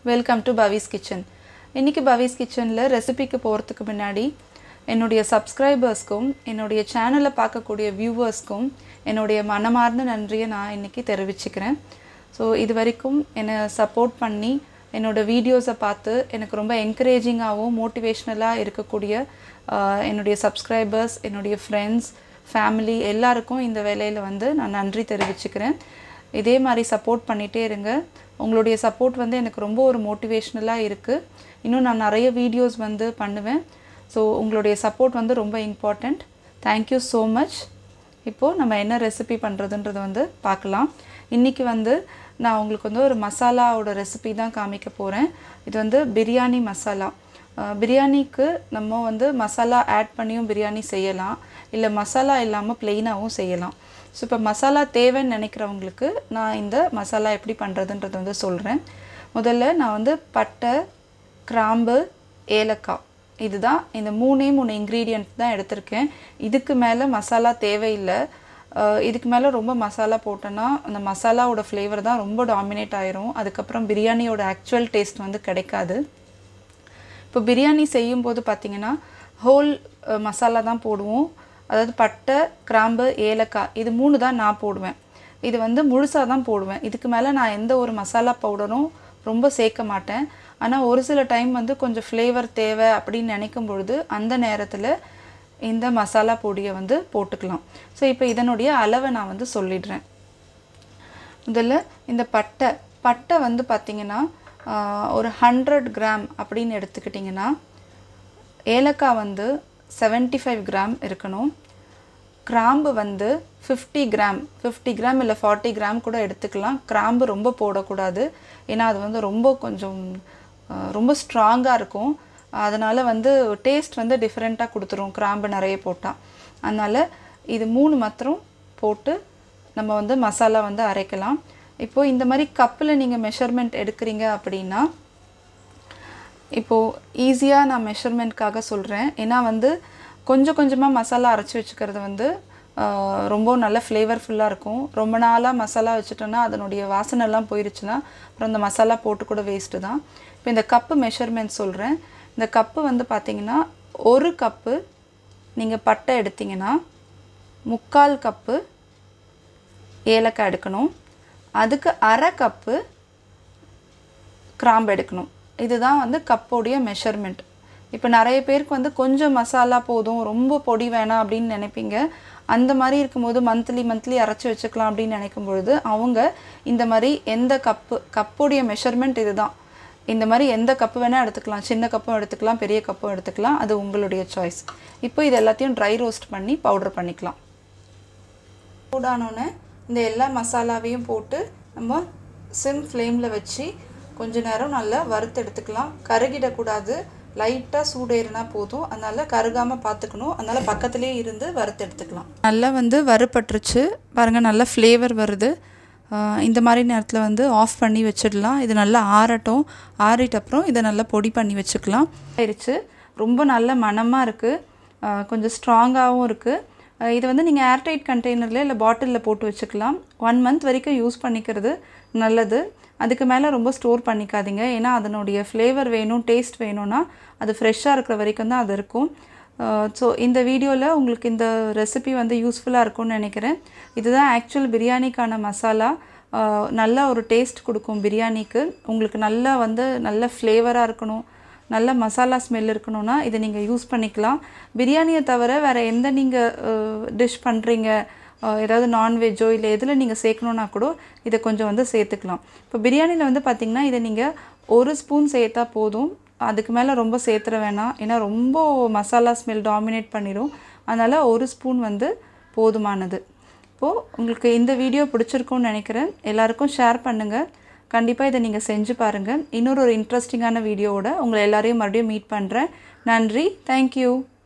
welcome to Pavis kitchen இன்றைக்கி பவிஸ் கிச்சனில் ரெசிபிக்கு போகிறதுக்கு முன்னாடி என்னுடைய சப்ஸ்கிரைபர்ஸ்க்கும் என்னுடைய சேனலை பார்க்கக்கூடிய வியூவர்ஸ்க்கும் என்னுடைய மனமார்ந்த நன்றியை நான் இன்றைக்கி தெரிவிச்சுக்கிறேன் ஸோ இது வரைக்கும் என்னை சப்போர்ட் பண்ணி என்னோட வீடியோஸை பார்த்து எனக்கு ரொம்ப என்கரேஜிங்காகவும் மோட்டிவேஷ்னலாக இருக்கக்கூடிய ஆஹ், என்னுடைய சப்ஸ்கிரைபர்ஸ் என்னுடைய ஃப்ரெண்ட்ஸ் ஃபேமிலி எல்லாருக்கும் இந்த வேலையில் வந்து நான் நன்றி தெரிவிச்சுக்கிறேன் இதே மாதிரி சப்போர்ட் பண்ணிகிட்டே இருங்க உங்களுடைய சப்போர்ட் வந்து எனக்கு ரொம்ப ஒரு மோட்டிவேஷ்னலாக இருக்குது இன்னும் நான் நிறைய வீடியோஸ் வந்து பண்ணுவேன் ஸோ உங்களுடைய சப்போர்ட் வந்து ரொம்ப இம்பார்ட்டண்ட் தேங்க்யூ ஸோ மச் இப்போது நம்ம என்ன ரெசிபி பண்ணுறதுன்றது வந்து பார்க்கலாம் இன்றைக்கி வந்து நான் உங்களுக்கு வந்து ஒரு மசாலாவோட ரெசிபி தான் காமிக்க போகிறேன் இது வந்து பிரியாணி மசாலா அஹ் பிரியாணிக்கு நம்ம வந்து மசாலா ஆட் பண்ணியும் பிரியாணி செய்யலாம் இல்லை மசாலா இல்லாமல் ப்ளெயினாகவும் செய்யலாம் ஸோ இப்போ மசாலா தேவைன்னு நினைக்கிறவங்களுக்கு நான் இந்த மசாலா எப்படி பண்ணுறதுன்றதை வந்து சொல்கிறேன் முதல்ல நான் வந்து பட்டை கிராம்பு ஏலக்காய் இதுதான் இந்த மூணே மூணு இன்க்ரீடியன்ட் தான் எடுத்திருக்கேன் இதுக்கு மேலே மசாலா தேவையில்லை அஹ் இதுக்கு மேலே ரொம்ப மசாலா போட்டோன்னா அந்த மசாலாவோட ஃப்ளேவர் தான் ரொம்ப டாமினேட் ஆயிரும் அதுக்கப்புறம் பிரியாணியோட ஆக்சுவல் டேஸ்ட் வந்து கிடைக்காது இப்போ பிரியாணி செய்யும்போது பார்த்தீங்கன்னா ஹோல் மசாலா தான் போடுவோம் அதாவது பட்டை கிராம்பு ஏலக்காய் இது மூணு தான் நான் போடுவேன் இது வந்து முழுசாக தான் போடுவேன் இதுக்கு மேலே நான் எந்த ஒரு மசாலா பவுடரும் ரொம்ப சேர்க்க மாட்டேன் ஆனால் ஒரு சில டைம் வந்து கொஞ்சம் ஃப்ளேவர் தேவை அப்படின்னு நினைக்கும் பொழுது அந்த நேரத்தில் இந்த மசாலா பொடியை வந்து போட்டுக்கலாம் ஸோ இப்போ இதனுடைய அளவை நான் வந்து சொல்லிடுறேன் முதல்ல இந்த பட்டை பட்டை வந்து பார்த்திங்கன்னா ஆஹ், ஒரு ஹண்ட்ரட் கிராம் அப்படின்னு எடுத்துக்கிட்டிங்கன்னா ஏலக்காய் வந்து 75 ஃபைவ் கிராம் இருக்கணும் கிராம்பு வந்து 50 கிராம் 50 கிராம் இல்லை ஃபார்ட்டி கிராம் கூட எடுத்துக்கலாம் கிராம்பு ரொம்ப போடக்கூடாது ஏன்னா அது வந்து ரொம்ப கொஞ்சம் ஆஹ், ரொம்ப ஸ்ட்ராங்காக இருக்கும் அதனால் வந்து டேஸ்ட் வந்து டிஃப்ரெண்ட்டாக கொடுத்துரும் கிராம்பு நிறைய போட்டால் அதனால் இது மூணு மாத்திரம் போட்டு நம்ம வந்து மசாலா வந்து அரைக்கலாம் இப்போது இந்த மாதிரி கப்பில் நீங்கள் மெஷர்மெண்ட் எடுக்கிறீங்க அப்படின்னா இப்போது ஈஸியாக நான் மெஷர்மெண்ட்காக சொல்கிறேன் ஏன்னா வந்து கொஞ்சம் கொஞ்சமாக மசாலா அரைச்சி வச்சுக்கிறது வந்து ஆஹ், ரொம்ப நல்ல ஃப்ளேவர்ஃபுல்லாக இருக்கும் ரொம்ப நாளாக மசாலா வச்சுட்டோன்னா அதனுடைய வாசனைலாம் போயிருச்சுன்னா அப்புறம் அந்த மசாலா போட்டு கூட வேஸ்ட்டு தான் இப்போ இந்த கப்பு மெஷர்மெண்ட் சொல்கிறேன் இந்த கப்பு வந்து பார்த்தீங்கன்னா ஒரு கப்பு நீங்கள் பட்டை எடுத்தீங்கன்னா முக்கால் கப்பு ஏலக்காய் எடுக்கணும் அதுக்கு அரை கப்பு கிராம்பு எடுக்கணும் இதுதான் வந்து கப்போடைய மெஷர்மெண்ட் இப்போ நிறைய பேருக்கு வந்து கொஞ்சம் மசாலா போதும் ரொம்ப பொடி வேணாம் அப்படின்னு நினைப்பீங்க அந்த மாதிரி இருக்கும்போது மந்த்லி மந்த்லி அரைச்சி வச்சுக்கலாம் அப்படின்னு நினைக்கும் பொழுது அவங்க இந்த மாதிரி எந்த கப்பு கப்புடைய மெஷர்மெண்ட் இதுதான் இந்த மாதிரி எந்த கப்பு வேணால் எடுத்துக்கலாம் சின்ன கப்பும் எடுத்துக்கலாம் பெரிய கப்பும் எடுத்துக்கலாம் அது உங்களுடைய சாய்ஸ் இப்போ இது எல்லாத்தையும் ட்ரை ரோஸ்ட் பண்ணி பவுடர் பண்ணிக்கலாம் சூடானோன்னே இந்த எல்லா மசாலாவையும் போட்டு நம்ம சிம் ஃப்ளேமில் வச்சு கொஞ்ச நேரம் நல்லா வறுத்து எடுத்துக்கலாம் கருகிடக்கூடாது லைட்டாக சூடேறினா போதும் அதனால் கருகாமல் பார்த்துக்கணும் அதனால் பக்கத்துலேயே இருந்து வறுத்து எடுத்துக்கலாம் நல்லா வந்து வறுபட்டுருச்சு பாருங்கள் நல்லா ஃப்ளேவர் வருது ஆஹ் இந்த மாதிரி நேரத்தில் வந்து ஆஃப் பண்ணி வச்சிடலாம் இது நல்லா ஆறட்டும் ஆறிட்ட அப்புறம் இதை நல்லா பொடி பண்ணி வச்சுக்கலாம் ஆயிடுச்சு ரொம்ப நல்ல மணமாக இருக்குது கொஞ்சம் ஸ்ட்ராங்காகவும் இருக்குது இது வந்து நீங்கள் ஏர்டைட் கண்டெய்னரில் இல்லை பாட்டிலில் போட்டு வச்சுக்கலாம் ஒன் மந்த் வரைக்கும் யூஸ் பண்ணிக்கிறது நல்லது அதுக்கு மேலே ரொம்ப ஸ்டோர் பண்ணிக்காதீங்க ஏன்னா அதனுடைய ஃப்ளேவர் வேணும் டேஸ்ட் வேணும்னா அது ஃப்ரெஷ்ஷாக இருக்கிற வரைக்கும் தான் அது இருக்கும் ஸோ இந்த வீடியோவில் உங்களுக்கு இந்த ரெசிபி வந்து யூஸ்ஃபுல்லாக இருக்கும்னு நினைக்கிறேன் இதுதான் ஆக்சுவல் பிரியாணிக்கான மசாலா அஹ், நல்ல ஒரு டேஸ்ட் கொடுக்கும் பிரியாணிக்கு உங்களுக்கு நல்லா வந்து நல்ல ஃப்ளேவராக இருக்கணும் நல்ல மசாலா ஸ்மெல் இருக்கணும்னா இதை நீங்கள் யூஸ் பண்ணிக்கலாம் பிரியாணியை தவிர வேறு எந்த நீங்கள் டிஷ் பண்ணுறீங்க ஏதாவது நான்வெஜ்ஜோ இல்லை எதில் நீங்கள் சேர்க்கணுன்னா கூட இதை கொஞ்சம் வந்து சேர்த்துக்கலாம் இப்போ பிரியாணியில் வந்து பார்த்திங்கன்னா இதை நீங்கள் ஒரு ஸ்பூன் சேர்த்தா போதும் அதுக்கு மேலே ரொம்ப சேர்த்துற வேணாம் ஏன்னா ரொம்ப மசாலா ஸ்மெல் டாமினேட் பண்ணிடும் அதனால் ஒரு ஸ்பூன் வந்து போதுமானது இப்போது உங்களுக்கு இந்த வீடியோ பிடிச்சிருக்கும்னு நினைக்கிறேன் எல்லாருக்கும் ஷேர் பண்ணுங்கள் கண்டிப்பாக இதை நீங்கள் செஞ்சு பாருங்கள் இன்னொரு ஒரு இன்ட்ரெஸ்டிங்கான வீடியோவோட உங்களை எல்லாரையும் மறுபடியும் மீட் பண்ணுறேன் நன்றி தேங்க்யூ